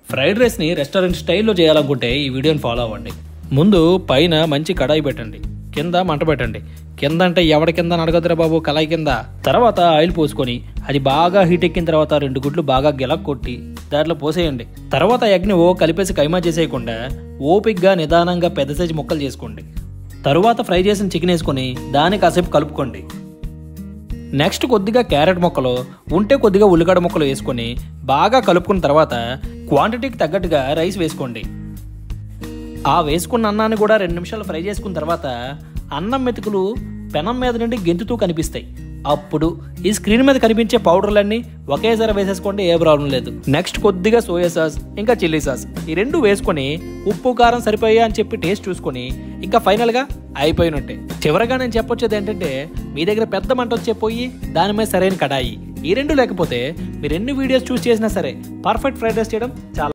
fried రైస్ని restaurant స్టైల్లో చేయాలనుకుంటే ఈ వీడియోని ఫాలో అవ్వండి ముందు పైన మంచి కడాయి పెట్టండి కింద మంట పెట్టండి కింద అంటే ఎవడి కింద నడగదురా బాబు కళాయి కింద తర్వాత ఆయిల్ పోసుకొని అది బాగా హీట్ ఎక్కిన తర్వాత రెండు గుడ్లు బాగా గిలక్ కొట్టి దాంట్లో పోసేయండి తర్వాత ఎగ్ని ఓ కలిపేసి కైమా చేసేయకుండా ఓపిక్గా నిదానంగా పెద్ద సైజు ముక్కలు చేసుకోండి తరువాత ఫ్రై చేసిన చికెన్ వేసుకొని దాన్ని కాసేపు కలుపుకోండి నెక్స్ట్ కొద్దిగా క్యారెట్ ముక్కలు ఉంటే కొద్దిగా ఉల్లిగడ్డ ముక్కలు వేసుకొని బాగా కలుపుకున్న తర్వాత క్వాంటిటీకి తగ్గట్టుగా రైస్ వేసుకోండి ఆ వేసుకున్న అన్నాన్ని కూడా రెండు నిమిషాలు ఫ్రై చేసుకున్న తర్వాత అన్నం మెతుకులు పెనం మీద నుండి గెంతుతూ కనిపిస్తాయి అప్పుడు ఈ స్క్రీన్ మీద కనిపించే పౌడర్లన్నీ ఒకేసారి వేసేసుకోండి ఏ ప్రాబ్లం లేదు నెక్స్ట్ కొద్దిగా సోయా సాస్ ఇంకా చిల్లీ సాస్ ఈ రెండు వేసుకొని ఉప్పు కారం సరిపోయా అని చెప్పి టేస్ట్ చూసుకొని ఇంకా ఫైనల్గా అయిపోయినట్టే చివరగా నేను చెప్పొచ్చేది ఏంటంటే మీ దగ్గర పెద్ద మంట వచ్చే పోయి దాని మీద సరైన కడాయి ఈ రెండు లేకపోతే మీరు ఎన్ని వీడియోస్ చూస్ చేసినా సరే పర్ఫెక్ట్ ఫ్రైడ్ రైస్ చేయడం చాలా